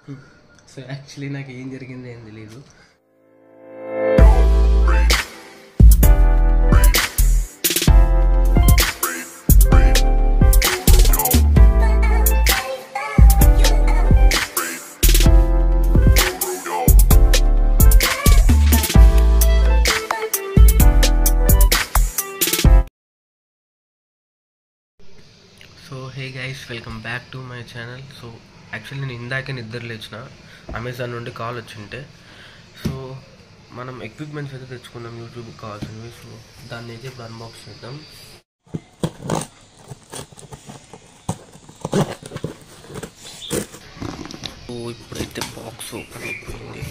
So actually నాకు ఏం జరిగింది ఏం తెలియదు so hey guys welcome back to my channel so actually నేను ఇందాకే నిద్ర లేచిన అమెజాన్ నుండి కాల్ వచ్చింటే సో మనం ఎక్విప్మెంట్స్ అయితే తెచ్చుకున్నాం యూట్యూబ్కి కావాల్సినవి సో దాన్ని అయితే ఇప్పుడు అన్బాక్స్ చేద్దాం సో ఇప్పుడైతే బాక్స్ ఓపెన్ అయిపోయింది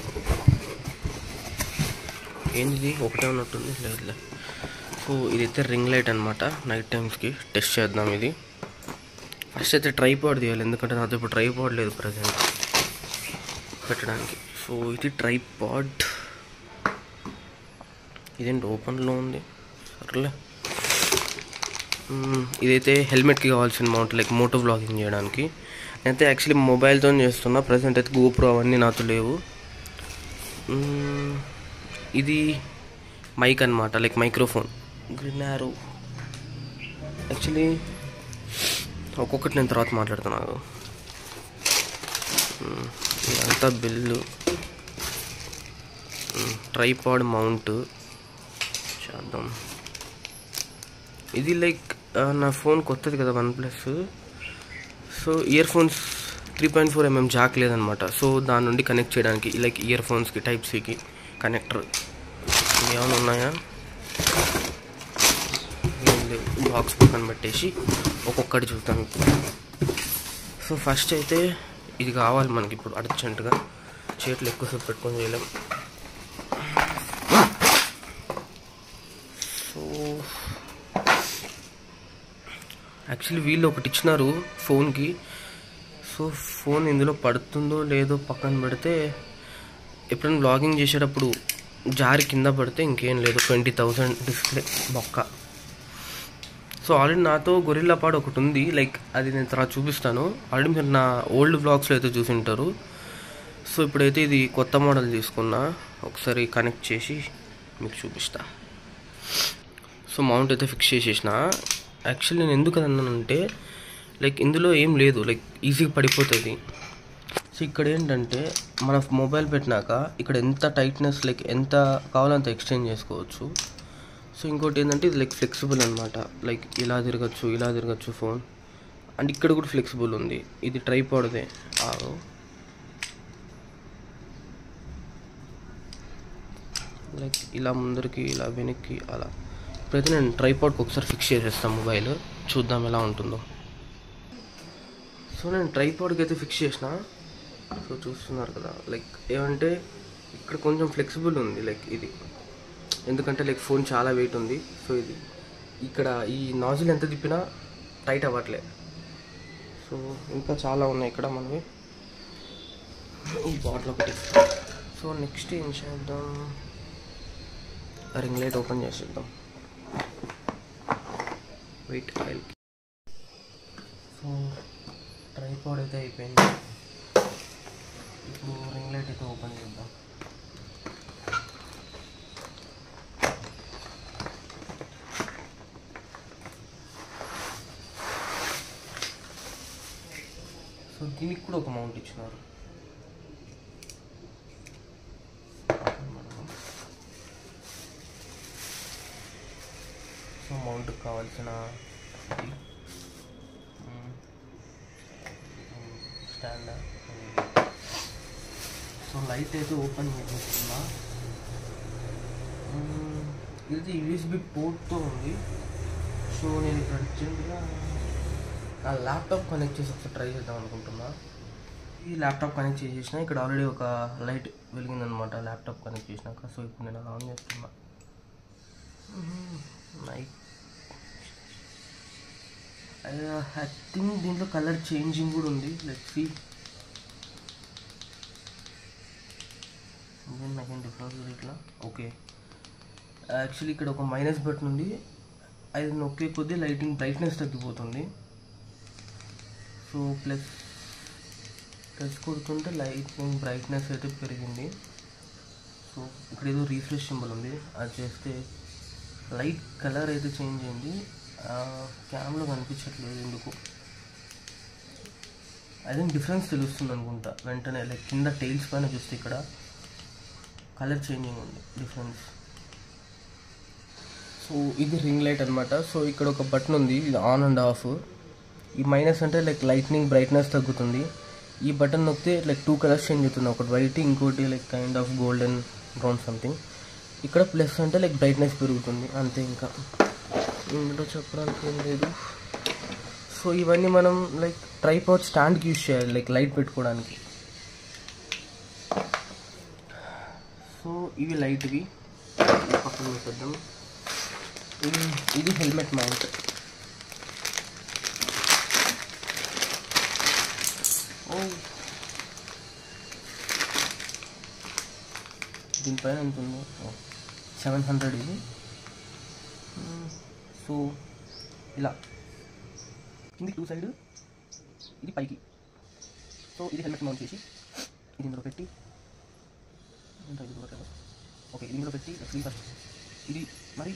ఏంది ఒకటే ఉన్నట్టుంది లేదులే సో ఇదైతే రింగ్ లైట్ అనమాట నైట్ టైమ్స్కి టెస్ట్ చేద్దాం ఇది ఫస్ట్ అయితే ట్రైపాడ్ తీయాలి ఎందుకంటే నాతో ఇప్పుడు ట్రైపాడ్ లేదు ప్రజెంట్ పెట్టడానికి సో ఇది ట్రైపాడ్ ఇదేంటి ఓపెన్లో ఉంది సర్లే మ్మ్, ఇదైతే హెల్మెట్కి కావాల్సిన మౌంట్ లైక్ మోటో బ్లాగింగ్ చేయడానికి నేనైతే యాక్చువల్లీ మొబైల్తో చేస్తున్నా ప్రజెంట్ అయితే గోప్రో అవన్నీ నాతో లేవు మ్మ్, ఇది మైక్ అనమాట like microphone green arrow actually ఒక్కొక్కటి నేను తర్వాత మాట్లాడుతున్నాను మ్మ్, ఇదంతా బిల్లు ట్రైపాడ్ మౌంట్ చేద్దాం ఇది లైక్ ఆ, నా ఫోన్ కొత్తది కదా OnePlus so earphones three point four mm jack లేదనమాట సో దాని నుండి కనెక్ట్ చేయడానికి లైక్ ఇయర్ ఫోన్స్కి టైప్ సికి కనెక్టర్ ఏమైనా ఉన్నాయా ఏం లేవు బాక్స్ పక్కన పెట్టేసి ఒక్కొక్కటి చూద్దాం ఇప్పుడు సో ఫస్ట్ అయితే ఇది కావాలి మనకి ఇప్పుడు అర్జెంటుగా చేతులు ఎక్కువసేపు పెట్టుకొని చేయలేం సో యాక్చువల్లీ వీళ్ళు ఒకటి ఇచ్చినారు ఫోన్కి సో ఫోన్ ఇందులో పడుతుందో లేదో పక్కన పెడితే ఎప్పుడైనా బ్లాగింగ్ చేసేటప్పుడు జారి కింద పడితే ఇంకేం లేదు ట్వంటీ థౌసండ్ డిస్ప్లే బొక్క సో ఆల్రెడీ నాతో గొరిల్లా పాడు ఒకటి ఉంది లైక్ అది నేను తర్వాత చూపిస్తాను ఆల్రెడీ మీరు నా ఓల్డ్ బ్లాగ్స్లో అయితే చూసి ఉంటారు సో ఇప్పుడైతే ఇది కొత్త మోడల్ తీసుకున్నా ఒకసారి కనెక్ట్ చేసి మీకు చూపిస్తా సో మౌంట్ అయితే ఫిక్స్ చేసేసిన యాక్చువల్లీ నేను ఎందుకు అన్నానంటే లైక్ ఇందులో ఏం లేదు లైక్ ఈజీగా పడిపోతుంది సో ఇక్కడ ఏంటంటే మన మొబైల్ పెట్టినాక ఇక్కడ ఎంత టైట్నెస్ లైక్ ఎంత కావాలంత ఎక్స్చేంజ్ చేసుకోవచ్చు సో ఇంకోటి ఏంటంటే ఇది లైక్ ఫ్లెక్సిబుల్ అనమాట లైక్ ఇలా తిరగచ్చు ఇలా తిరగచ్చు ఫోన్ అండ్ ఇక్కడ కూడా ఫ్లెక్సిబుల్ ఉంది ఇది ట్రైపాడ్దే ఆగు లైక్ ఇలా ముందరికి ఇలా వెనక్కి అలా ఇప్పుడైతే నేను ట్రైపాడ్కి ఒకసారి ఫిక్స్ చేసేస్తాను మొబైల్ చూద్దాం ఎలా ఉంటుందో సో నేను ట్రైపాడ్కి అయితే ఫిక్స్ చేసిన సో చూస్తున్నారు కదా లైక్ ఏమంటే ఇక్కడ కొంచెం ఫ్లెక్సిబుల్ ఉంది లైక్ ఇది ఎందుకంటే లైక్ ఫోన్ చాలా వెయిట్ ఉంది సో ఇది ఇక్కడ ఈ నాజిల్ ఎంత తిప్పినా టైట్ అవ్వట్లే సో ఇంకా చాలా ఉన్నాయి ఇక్కడ మనవి ఈ బాటిల్ ఒకటి సో నెక్స్ట్ ఏం చేద్దాం రింగ్ లైట్ ఓపెన్ చేసేద్దాం వెయిట్ ఆయిల్ సో ట్రైపాడ్ అయితే అయిపోయింది ఇప్పుడు రింగ్ లైట్ అయితే ఓపెన్ చేద్దాం సో దీనికి కూడా ఒక మౌంట్ ఇచ్చినారు సో మౌంట్ కావాల్సిన ఇది. మ్మ్. మ్మ్. స్టాండ్ సో లైట్ అయితే ఓపెన్ చేస్తున్నా మ్మ్. ఇది యూఎస్బి పోర్ట్తో ఉంది సో నేను ఇక్కడ అర్జెంట్గా ఆ ల్యాప్టాప్ కనెక్ట్ చేసి ఒకసారి ట్రై చేద్దాం అనుకుంటున్నా ఈ ల్యాప్టాప్ కనెక్ట్ చేసేసిన ఇక్కడ ఆల్రెడీ ఒక లైట్ వెలిగిందనమాట ల్యాప్టాప్ కనెక్ట్ చేసినాక సో ఇప్పుడు నేను అలా ఆన్ చేస్తున్నా నైట్ ఐ థింక్ దీంట్లో కలర్ చేంజింగ్ కూడా ఉంది లెట్ సి నాకేం డిఫరెన్స్ ఇట్లా ఓకే యాక్చువల్లీ ఇక్కడ ఒక మైనస్ బటన్ ఉంది అది నొక్కే కొద్దీ లైటింగ్ బ్రైట్నెస్ తగ్గిపోతుంది సో ప్లస్ టచ్ కొడుతుంటే లైట్నింగ్ బ్రైట్నెస్ అయితే పెరిగింది సో ఇక్కడ ఏదో రీఫ్రెష్ సింబల్ ఉంది అది చేస్తే లైట్ కలర్ అయితే చేంజ్ అయింది క్యామ్లో కనిపించట్లేదు ఎందుకు అదే డిఫరెన్స్ తెలుస్తుంది అనుకుంటా వెంటనే లైక్ కింద టైల్స్ పైన చూస్తే ఇక్కడ కలర్ చేంజింగ్ ఉంది డిఫరెన్స్ సో ఇది రింగ్ లైట్ అనమాట సో ఇక్కడ ఒక బటన్ ఉంది ఇది ఆన్ అండ్ ఆఫ్ ఈ మైనస్ అంటే లైక్ లైట్నింగ్ బ్రైట్నెస్ తగ్గుతుంది ఈ బటన్ నొక్కితే లైక్ టూ కలర్స్ చేంజ్ అవుతుంది ఒకటి వైట్ ఇంకోటి like kind of golden brown something ఇక్కడ ప్లస్ అంటే లైక్ బ్రైట్నెస్ పెరుగుతుంది అంతే ఇంకా ఇందులో చెప్పడానికి ఏం లేదు సో ఇవన్నీ మనం లైక్ ట్రైపాడ్ స్టాండ్కి యూజ్ చేయాలి లైక్ లైట్ పెట్టుకోవడానికి సో ఇవి లైట్వి పక్కన పెట్టేద్దాం ఇది ఇది హెల్మెట్ మౌంట్ ఓ దీనిపైన ఎంత ఉంది సెవెన్ హండ్రెడ్ ఇది సో ఇలా కింది టూ సైడ్ ఇది పైకి సో ఇది హెల్మెట్ మౌంట్ చేసి ఇది ఇందులో పెట్టి ఎంత ఇది కూడా కదా ఓకే ఇది ఇందులో పెట్టి ఫ్రీ ఫస్ట్ ఇది మరి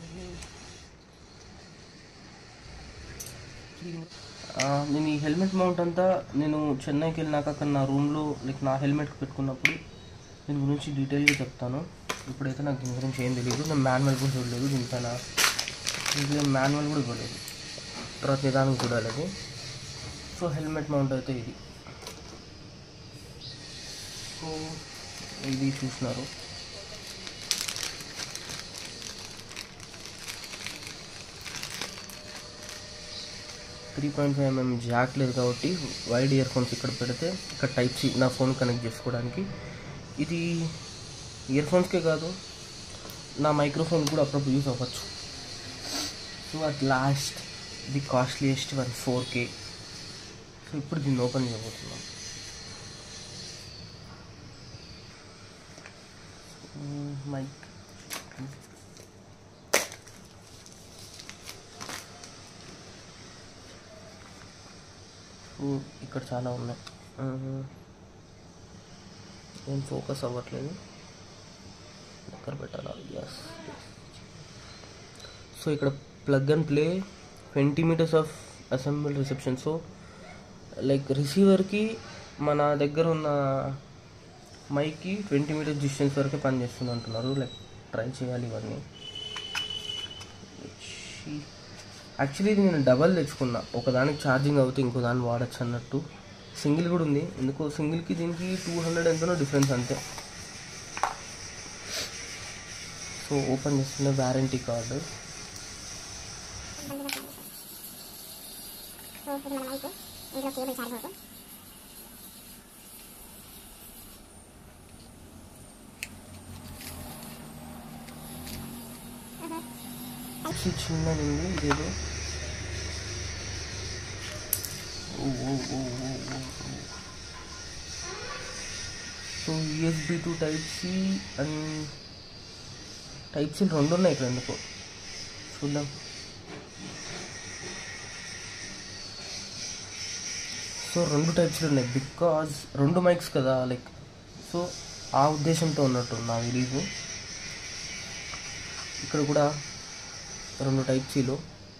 ఇది ఇందులో- ఆ, నేను ఈ హెల్మెట్ మౌంట్ అంతా నేను చెన్నైకి వెళ్ళినాక అక్కడ నా రూమ్లో లైక్ నా హెల్మెట్ పెట్టుకున్నప్పుడు దీని గురించి డీటెయిల్గా చెప్తాను ఇప్పుడైతే నాకు దీని గురించి ఏం తెలియదు నేను మాన్యువల్ కూడా చూడలేదు దీనిపైన దీంట్లో మాన్యువల్ కూడా ఇవ్వలేదు తర్వాత నిదానం చూడాలి అది సో హెల్మెట్ మౌంట్ అయితే ఇది సో ఇది చూసినారు three point five mm jack లేదు కాబట్టి వైడ్ ఇయర్ ఫోన్స్ ఇక్కడ పెడితే ఇక్కడ టైప్ సి నా ఫోన్ కనెక్ట్ చేసుకోవడానికి ఇది ఇయర్ ఫోన్స్కే కాదు నా మైక్రోఫోన్ కూడా అప్పుడప్పుడు యూస్ అవ్వచ్చు so at last the costliest one four K so ఇప్పుడు దీన్ని ఓపెన్ చేయబోతున్నాం మైక్ ఇక్కడ చాలా ఉన్నాయి మ్మ్. ఏం ఫోకస్ అవ్వట్లేదు దగ్గర పెట్టాలా ఎస్ సో ఇక్కడ plug and play twenty meters of assemble reception so like రిసీవర్కి మన దగ్గర ఉన్న మైక్కి ట్వంటీ మీటర్స్ డిస్టెన్స్ వరకే పనిచేస్తుంది అంటున్నారు లైక్ ట్రై చేయాలి ఇవన్నీ యాక్చువల్లీ ఇది నేను డబల్ తెచ్చుకున్నా ఒకదానికి ఛార్జింగ్ అవుతే ఇంకో దాన్ని వాడచ్చు అన్నట్టు సింగిల్ కూడా ఉంది ఎందుకో సింగిల్కి దీనికి టూ హండ్రెడ్ ఎంతనో డిఫరెన్స్ అంతే సో ఓపెన్ చేస్తున్న వ్యారంటీ కార్డు సో ఇది మన మైక్ ఇందులో కేబుల్ చార్జ్ అవుతుంది ఇది చిన్నది ఉంది ఇదేదో ఓ, ఓ, ఓ, ఓ, ఓ, ఓ. So USB to type C and type C రెండు ఉన్నాయి ఇక్కడ ఎందుకో చూద్దాం సో రెండు టైప్స్లో ఉన్నాయి బికాజ్ రెండు మైక్స్ కదా లైక్ సో ఆ ఉద్దేశంతో ఉన్నట్టు నా తెలీదు ఇక్కడ కూడా రెండు టైప్ సిలో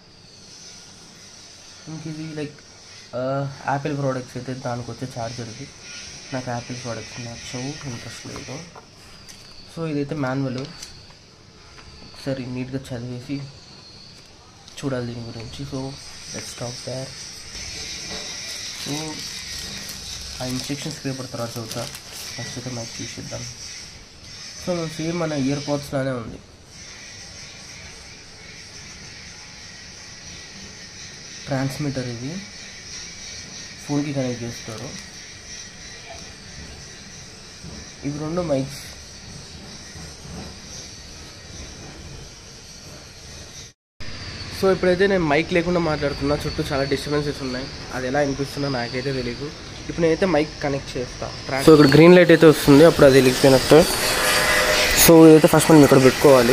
ఇంక ఇది లైక్ యాపిల్ ప్రోడక్ట్స్ అయితే దానికి వచ్చే ఛార్జర్ది నాకు యాపిల్ ప్రోడక్ట్స్ నచ్చవు ఇంట్రెస్ట్ లేదు సో ఇదైతే మాన్యువల్ ఒకసారి నీట్గా చదివేసి చూడాలి దీని గురించి so let's talk there so ఆ ఇన్స్ట్రక్షన్స్ పేపర్ తర్వాత చదువుతా ఫస్ట్ అయితే మైక్ తీసిద్దాం సో సేమ్ మన ఇయర్ పాడ్స్ లానే ఉంది ట్రాన్స్మిటర్ ఇది ఫోన్కి కనెక్ట్ చేస్తారు ఇవి రెండు మైక్స్ సో ఇప్పుడైతే నేను మైక్ లేకుండా మాట్లాడుతున్నా చుట్టూ చాలా డిస్టర్బెన్సెస్ ఉన్నాయి అది ఎలా అనిపిస్తుందో నాకైతే తెలియదు ఇప్పుడు నేనైతే మైక్ కనెక్ట్ చేస్తా సో ఇక్కడ గ్రీన్ లైట్ అయితే వస్తుంది అప్పుడు అది వెళ్ళిపోయినట్టు సో ఇదైతే ఫస్ట్ మనం ఇక్కడ పెట్టుకోవాలి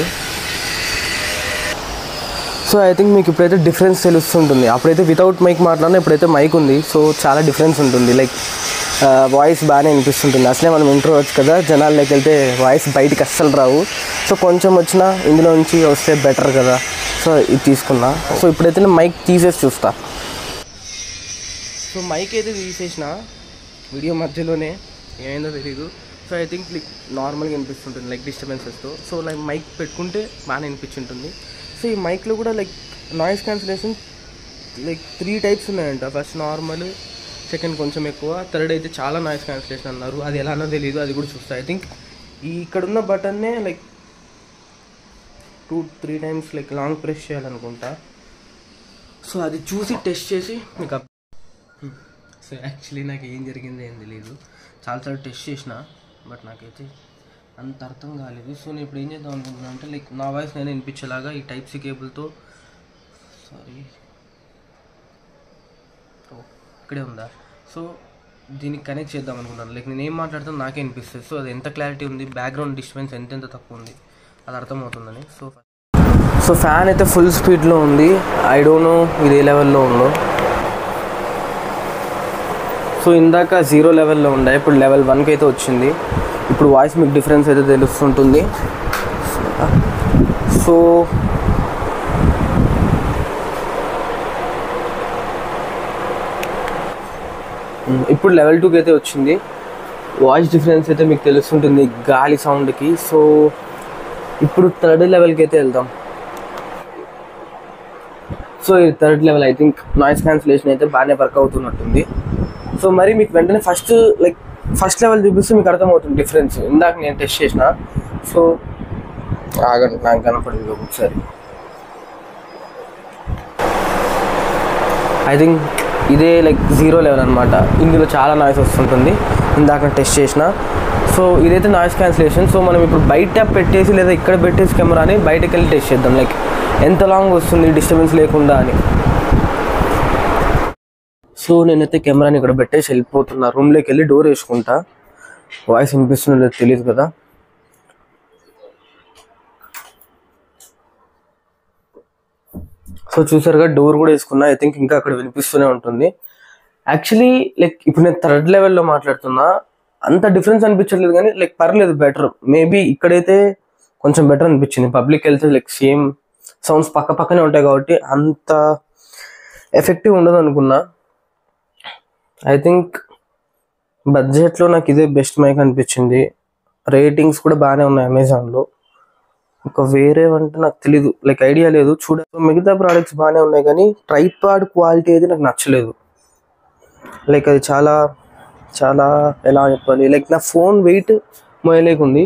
సో ఐ థింక్ మీకు ఇప్పుడైతే డిఫరెన్స్ తెలుస్తుంటుంది అప్పుడైతే వితౌట్ మైక్ మాట్లాడినా ఇప్పుడైతే మైక్ ఉంది సో చాలా డిఫరెన్స్ ఉంటుంది లైక్ వాయిస్ బాగానే వినిపిస్తుంటుంది అసలే మనం ఇంట్రో వచ్చు కదా జనాల్లోకి వెళ్తే వాయిస్ బయటికి అస్సలు రావు సో కొంచెం వచ్చినా ఇందులో నుంచి వస్తే బెటర్ కదా సో ఇది తీసుకున్నా సో ఇప్పుడైతే నేను మైక్ తీసేసి చూస్తా సో మైక్ అయితే తీసేసిన వీడియో మధ్యలోనే ఏమైందో తెలీదు సో ఐ థింక్ లైక్ నార్మల్గా వినిపిస్తుంటుంది లైక్ డిస్టర్బెన్సెస్తో సో లైక్ మైక్ పెట్టుకుంటే బాగానే వినిపించుంటుంది సో ఈ మైక్లో కూడా like noise cancellation like three types ఉన్నాయంట ఫస్ట్ నార్మల్ సెకండ్ కొంచెం ఎక్కువ థర్డ్ అయితే చాలా నాయిస్ క్యాన్సిలేషన్ అన్నారు అది ఎలానో తెలియదు అది కూడా చూస్తా ఐ థింక్ ఈ ఇక్కడున్న బటన్నే like two three times like long press చేయాలనుకుంటా సో అది చూసి టెస్ట్ చేసి మీకు అప్ సో యాక్చువల్లీ నాకు ఏం జరిగింది ఏం తెలియదు చాలాసార్లు టెస్ట్ చేసిన బట్ నాకైతే అంత అర్థం కాలేదు సో నేను ఇప్పుడు ఏం చేద్దాం అనుకుంటున్నాను అంటే లైక్ నా వాయిస్ నేను వినిపించేలాగా ఈ టైప్ సి కేబుల్తో సారీ ఓ ఇక్కడే ఉందా సో దీనికి కనెక్ట్ చేద్దాం అనుకున్నాను లైక్ నేను ఏం మాట్లాడుతాను నాకే అనిపిస్తుంది సో అది ఎంత క్లారిటీ ఉంది బ్యాక్గ్రౌండ్ డిస్టర్బెన్స్ ఎంత ఎంత తక్కువ ఉంది అది అర్థమవుతుందని సో సో ఫ్యాన్ అయితే ఫుల్ స్పీడ్లో ఉంది ఐ డోంట్ నో ఇది ఏ లెవెల్లో ఉందో సో ఇందాక జీరో లెవెల్లో ఉండే ఇప్పుడు లెవెల్ వన్కి అయితే వచ్చింది ఇప్పుడు వాయిస్ మీకు డిఫరెన్స్ అయితే తెలుస్తుంటుంది సో ఉమ్, ఇప్పుడు లెవెల్ టూకి అయితే వచ్చింది వాయిస్ డిఫరెన్స్ అయితే మీకు తెలుస్తుంటుంది గాలి సౌండ్కి సో ఇప్పుడు థర్డ్ లెవెల్కి అయితే వెళ్దాం సో ఈ third level I think noise cancellation అయితే బాగానే వర్క్ అవుతున్నట్టుంది సో మరి మీకు వెంటనే ఫస్ట్ లైక్ ఫస్ట్ లెవెల్ చూపిస్తే మీకు అర్థమవుతుంది డిఫరెన్స్ ఇందాక నేను టెస్ట్ చేసిన సో ఆగండి నాకు కనపడింది ఒకసారి ఐ థింక్ ఇదే లైక్ జీరో లెవెల్ అనమాట ఇందులో చాలా నాయిస్ వస్తుంటుంది ఇందాక టెస్ట్ చేసిన సో ఇదైతే నాయిస్ క్యాన్సిలేషన్ సో మనం ఇప్పుడు బయట పెట్టేసి లేదా ఇక్కడ పెట్టేసి కెమెరాని బయటకు వెళ్ళి టెస్ట్ చేద్దాం లైక్ ఎంత లాంగ్ వస్తుంది డిస్టర్బెన్స్ లేకుండా అని సో నేనైతే కెమెరాని ఇక్కడ పెట్టేసి వెళ్ళిపోతున్నా రూమ్లోకి వెళ్ళి డోర్ వేసుకుంటా వాయిస్ వినిపిస్తుందో లేదో తెలియదు కదా సో చూసారుగా డోర్ కూడా వేసుకున్నా ఐ థింక్ ఇంకా అక్కడ వినిపిస్తూనే ఉంటుంది యాక్చువల్లీ లైక్ ఇప్పుడు నేను థర్డ్ లెవెల్లో మాట్లాడుతున్నా అంత డిఫరెన్స్ అనిపించట్లేదు కానీ లైక్ పర్లేదు బెటర్ మేబీ ఇక్కడైతే కొంచెం బెటర్ అనిపించింది పబ్లిక్ వెళ్తే లైక్ సేమ్ సౌండ్స్ పక్క పక్కనే ఉంటాయి కాబట్టి అంత ఎఫెక్టివ్ ఉండదు అనుకున్నా ఐ థింక్ బడ్జెట్లో నాకు ఇదే బెస్ట్ మైక్ అనిపించింది రేటింగ్స్ కూడా బాగానే ఉన్నాయి అమెజాన్లో ఇంకా వేరే అంటే నాకు తెలీదు లైక్ ఐడియా లేదు చూడ మిగతా ప్రోడక్ట్స్ బాగానే ఉన్నాయి కానీ ట్రైపాడ్ క్వాలిటీ అయితే నాకు నచ్చలేదు లైక్ అది చాలా చాలా ఎలా చెప్పాలి లైక్ నా ఫోన్ వెయిట్ మోయలేకుంది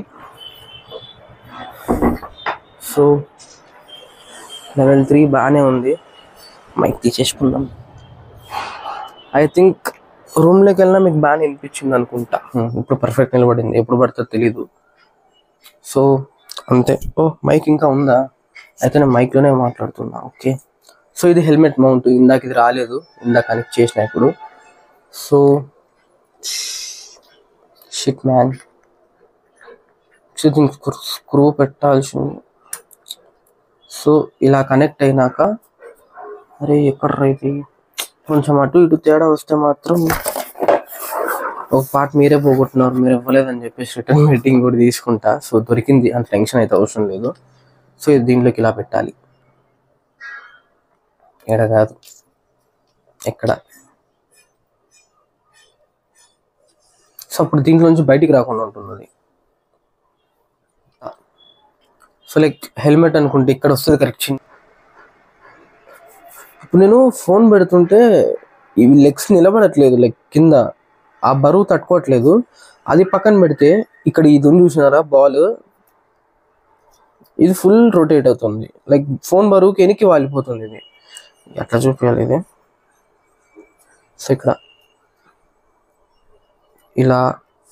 సో లెవెల్ త్రీ బాగానే ఉంది మైక్ తీసేసుకుందాం ఐ థింక్ రూమ్లోకి వెళ్ళినా మీకు బాగానే వినిపించింది అనుకుంటా Hmm, ఇప్పుడు పర్ఫెక్ట్ నిలబడింది ఎప్పుడు పడుతుందో తెలీదు సో అంతే ఓ మైక్ ఇంకా ఉందా అయితే నేను మైక్లోనే మాట్లాడుతున్నా ఓకే సో ఇది హెల్మెట్ మౌంట్ ఇందాక ఇది రాలేదు ఇందాక కనెక్ట్ చేసిన ఇప్పుడు సో షిట్ మ్యాన్ దీనికి స్క్రూ పెట్టాల్సింది సో ఇలా కనెక్ట్ అయినాక అరే ఎక్కడ రైతే కొంచెం అటు ఇటు తేడా వస్తే మాత్రం ఒక పార్ట్ మీరే పోగొట్టున్నారు మీరు ఇవ్వలేదని చెప్పేసి రిటర్న్ మీటింగ్ కూడా తీసుకుంటా సో దొరికింది అంత టెన్షన్ అయితే అవసరం లేదు సో ఇది దీంట్లోకి ఇలా పెట్టాలి ఎడ కాదు ఎక్కడ సో అప్పుడు దీంట్లో నుంచి బయటికి రాకుండా ఉంటుంది అది. సో లైక్ హెల్మెట్ అనుకుంటే ఇక్కడ వస్తుంది కరెక్ట్ చిన్న ఇప్పుడు నేను ఫోన్ పెడుతుంటే ఇవి లెగ్స్ నిలబడట్లేదు లైక్ కింద ఆ బరువు తట్టుకోవట్లేదు అది పక్కన పెడితే ఇక్కడ ఇది ఉంది చూసినారా బాల్ ఇది ఫుల్ రొటేట్ అవుతుంది లైక్ ఫోన్ బరువుకి వెనక్కి వాలిపోతుంది ఇది ఎట్లా చూపించాలి ఇది సో ఇక్కడ ఇలా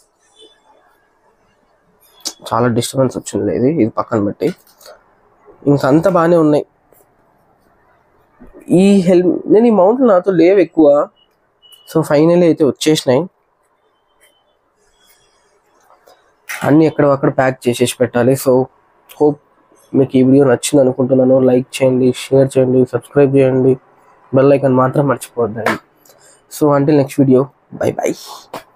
చాలా డిస్టర్బెన్స్ వచ్చింది ఇది ఇది పక్కన పెట్టి ఇంకా అంతా బాగానే ఉన్నాయి ఈ హెల్ నేను ఈ మౌంట్లు నాతో లేవు ఎక్కువ సో ఫైనల్ అయితే వచ్చేసినాయి అన్నీ ఎక్కడ అక్కడ ప్యాక్ చేసేసి పెట్టాలి సో హోప్ మీకు ఈ వీడియో నచ్చింది అనుకుంటున్నాను లైక్ చేయండి షేర్ చేయండి సబ్స్క్రైబ్ చేయండి బెల్ ఐకాన్ మాత్రం మర్చిపోద్దండి సో అంటే నెక్స్ట్ వీడియో బై బై